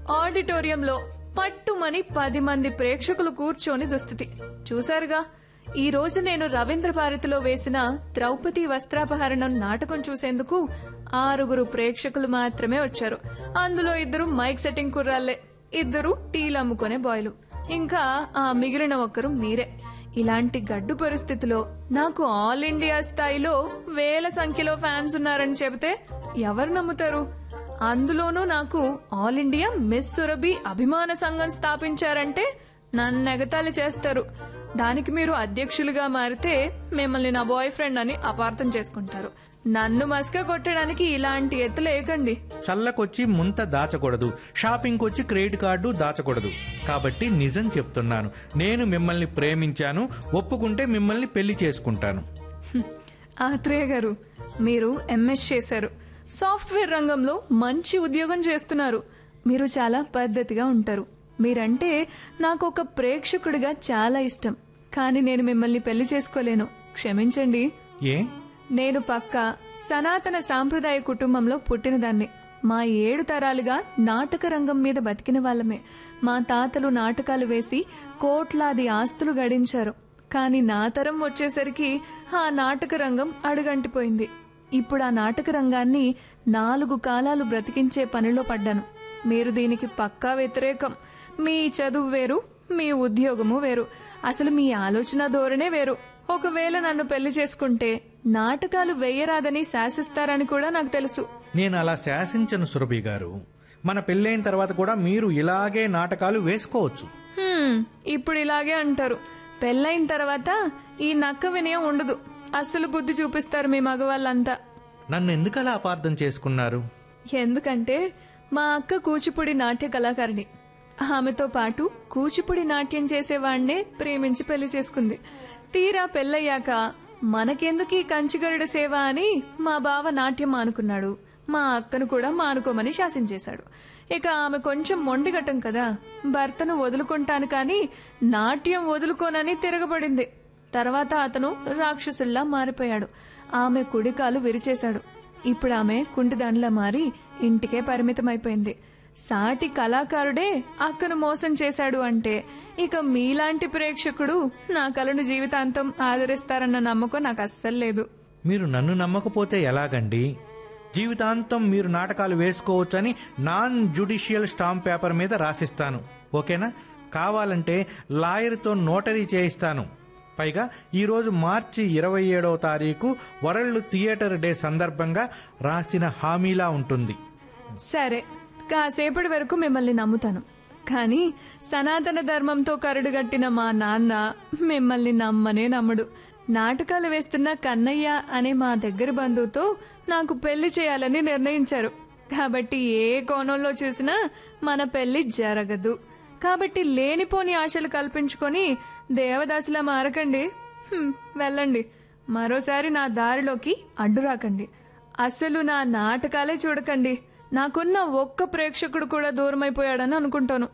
ఆడిటోరియంలో పట్టుమని పది మంది ప్రేక్షకులు కూర్చొని దుస్థితి చూశారుగా ఈ రోజు నేను రవీంద్ర భారతిలో వేసిన ద్రౌపది వస్త్రాపహరణం నాటకం చూసేందుకు ఆరుగురు ప్రేక్షకులు మాత్రమే వచ్చారు అందులో ఇద్దరు మైక్ సెట్టింగ్ కుర్రాళ్లే ఇద్దరు టీలు అమ్ముకునే బాయ్లు ఇంకా ఆ మిగిలిన ఒక్కరు మీరే ఇలాంటి గడ్డు పరిస్థితిలో నాకు ఆల్ ఇండియా స్థాయిలో వేల సంఖ్యలో ఫ్యాన్స్ ఉన్నారని చెబితే ఎవరు నమ్ముతారు అందులోనూ నాకు ఆల్ ఇండియా మిస్ సురభి అభిమాన సంఘం స్థాపించారంటే నన్ను ఎగతాళి చేస్తారు దానికి మీరు అధ్యక్షులుగా మారితే మిమ్మల్ని నా బాయ్ ఫ్రెండ్ అని అపార్థం చేసుకుంటారు నన్ను మస్క కొట్టడానికి ఇలాంటి ఎత్తులేకండి చల్లకొచ్చి ముంత దాచకూడదు షాపింగ్కి వచ్చి క్రెడిట్ కార్డు దాచకూడదు కాబట్టి నిజం చెప్తున్నాను నేను మిమ్మల్ని ప్రేమించాను ఒప్పుకుంటే మిమ్మల్ని పెళ్లి చేసుకుంటాను హ్మ్. ఆత్రేయ గారు మీరు ఎంఎస్ చేశారు సాఫ్ట్వేర్ రంగంలో మంచి ఉద్యోగం చేస్తున్నారు మీరు చాలా పద్ధతిగా ఉంటారు మీరంటే నాకు ఒక ప్రేక్షకుడిగా చాలా ఇష్టం కానీ నేను మిమ్మల్ని పెళ్లి చేసుకోలేను క్షమించండి ఏ నేను పక్క సనాతన సాంప్రదాయ కుటుంబంలో పుట్టినదాన్ని మా ఏడు తరాలుగా నాటక రంగం మీద బతికిన వాళ్ళమే మా తాతలు నాటకాలు వేసి కోట్లాది ఆస్తులు గడించారు కానీ నా తరం వచ్చేసరికి ఆ నాటక రంగం అడుగంటిపోయింది ఇప్పుడు ఆ నాటక రంగాన్ని నాలుగు కాలాలు బ్రతికించే పనిలో పడ్డాను మీరు దీనికి పక్కా వ్యతిరేకం మీ చదువు వేరు మీ ఉద్యోగము వేరు అసలు మీ ఆలోచన ధోరణే వేరు ఒకవేళ నన్ను పెళ్లి చేసుకుంటే నాటకాలు వేయరాదని శాసిస్తారని కూడా నాకు తెలుసు నేను అలా శాసించను సురభి గారు మన పెళ్ళైన తర్వాత కూడా మీరు ఇలాగే నాటకాలు వేసుకోవచ్చు హ్మ్, ఇప్పుడు ఇలాగే అంటారు పెళ్ళైన తర్వాత ఈ నక్క వినయం ఉండదు అస్సలు బుద్ధి చూపిస్తారు మీ మగవాళ్ళంతా నన్ను ఎందుకు అలా అపార్థం చేసుకున్నారు ఎందుకంటే మా అక్క కూచిపూడి నాట్య కళాకారిణి ఆమెతో పాటు కూచిపూడి నాట్యం చేసేవాణ్ణే ప్రేమించి పెళ్లి చేసుకుంది తీరా పెళ్ళయ్యాక మనకెందుకు ఈ కంచిగరుడ సేవ అని మా బావ నాట్యం మానుకున్నాడు మా అక్కను కూడా మానుకోమని శాసించేశాడు ఇక ఆమె కొంచెం మొండిగట్టం కదా భర్తను వదులుకుంటాను కానీ నాట్యం వదులుకోనని తిరగబడింది తర్వాత అతను రాక్షసుల్లా మారిపోయాడు ఆమె కుడికాలు విరిచేశాడు ఇప్పుడు ఆమె కుంటిదానిలా మారి ఇంటికే పరిమితమైపోయింది సాటి కళాకారుడే అక్కను మోసం చేశాడు అంటే ఇక మీలాంటి ప్రేక్షకుడు నా కళను జీవితాంతం ఆదరిస్తారన్న నమ్మకం నాకు అస్సలు లేదు మీరు నన్ను నమ్మకపోతే ఎలాగండి జీవితాంతం మీరు నాటకాలు వేసుకోవచ్చని నాన్ జుడిషియల్ స్టాంప్ పేపర్ మీద రాసిస్తాను ఓకేనా కావాలంటే లాయర్తో నోటరీ చేయిస్తాను పైగా ఈరోజు మార్చి ఇరవై ఏడవ తారీఖు వరల్డ్ థియేటర్ డే సందర్భంగా రాసిన హామీలా ఉంటుంది సరే కాసేపటి వరకు మిమ్మల్ని నమ్ముతాను కానీ సనాతన ధర్మంతో కరడుగట్టిన మా నాన్న మిమ్మల్ని నమ్మనే నమ్మడు నాటకాలు వేస్తున్న కన్నయ్య అనే మా దగ్గర బంధువుతో నాకు పెళ్లి చేయాలని నిర్ణయించారు కాబట్టి ఏ కోణంలో చూసినా మన పెళ్లి జరగదు కాబట్టి లేనిపోని ఆశలు కల్పించుకొని దేవదాసులా మారకండి హ్మ్, వెళ్ళండి మరోసారి నా దారిలోకి అడ్డు రాకండి అసలు నా నాటకాలే చూడకండి నాకున్న ఒక్క ప్రేక్షకుడు కూడా దూరమైపోయాడని అనుకుంటాను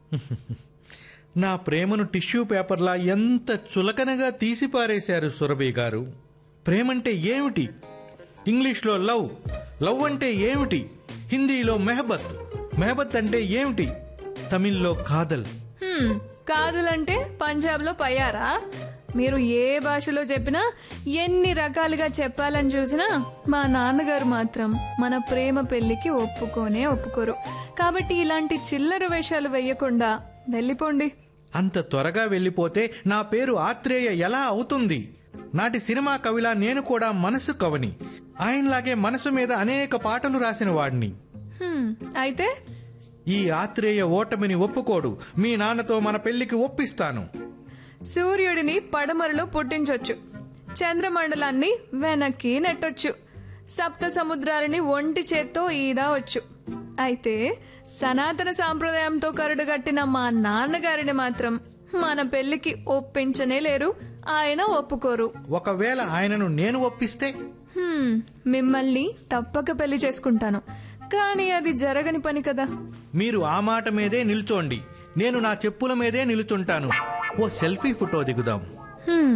నా ప్రేమను టిష్యూ పేపర్లా ఎంత చులకనగా తీసి పారేశారు సురభి గారు ప్రేమంటే ఏమిటి ఇంగ్లీష్లో లవ్ లవ్ అంటే ఏమిటి హిందీలో మెహబత్ మెహబత్ అంటే ఏమిటి తమిళ్లో కాదల్ హ్మ్, కాదులంటే పంజాబ్లో పయ్యారా మీరు ఏ భాషలో చెప్పినా ఎన్ని రకాలుగా చెప్పాలని చూసినా మా నాన్నగారు మాత్రం మన ప్రేమ పెళ్లికి ఒప్పుకోనే ఒప్పుకోరు కాబట్టి ఇలాంటి చిల్లర వేషాలు వేయకుండా వెళ్ళిపోండి అంత త్వరగా వెళ్ళిపోతే నా పేరు ఆత్రేయ ఎలా అవుతుంది నాటి సినిమా కవిలా నేను కూడా మనసు కవని ఆయనలాగే మనసు మీద అనేక పాటలు రాసిన వాడిని హ్మ్, అయితే ఈ ఆత్రేయ ఓటమిని ఒప్పుకోడు మీ నాన్నతో మన పెళ్లికి ఒప్పిస్తాను సూర్యుడిని పడమరలో పుట్టించొచ్చు చంద్రమండలాన్ని వెనక్కి నెట్టొచ్చు సప్త సముద్రాలని ఒంటి చేత్తో ఈదావచ్చు అయితే సనాతన సాంప్రదాయంతో కరుడుగట్టిన మా నాన్నగారిని మాత్రం మన పెళ్లికి ఒప్పించనే లేరు ఆయన ఒప్పుకోరు ఒకవేళ ఆయనను నేను ఒప్పిస్తే హ్మ్, మిమ్మల్ని తప్పక పెళ్లి చేసుకుంటాను కానీ అది జరగని పని కదా మీరు ఆ మాట మీదే నిల్చోండి నేను నా చెప్పుల మీదే నిలుచుంటాను ఓ సెల్ఫీ ఫోటో దిగుదాం హ్మ్,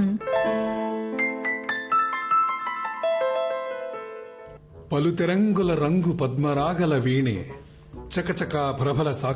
పలుతెరంగుల రంగు పద్మరాగల వీణే చకచకా ప్రభల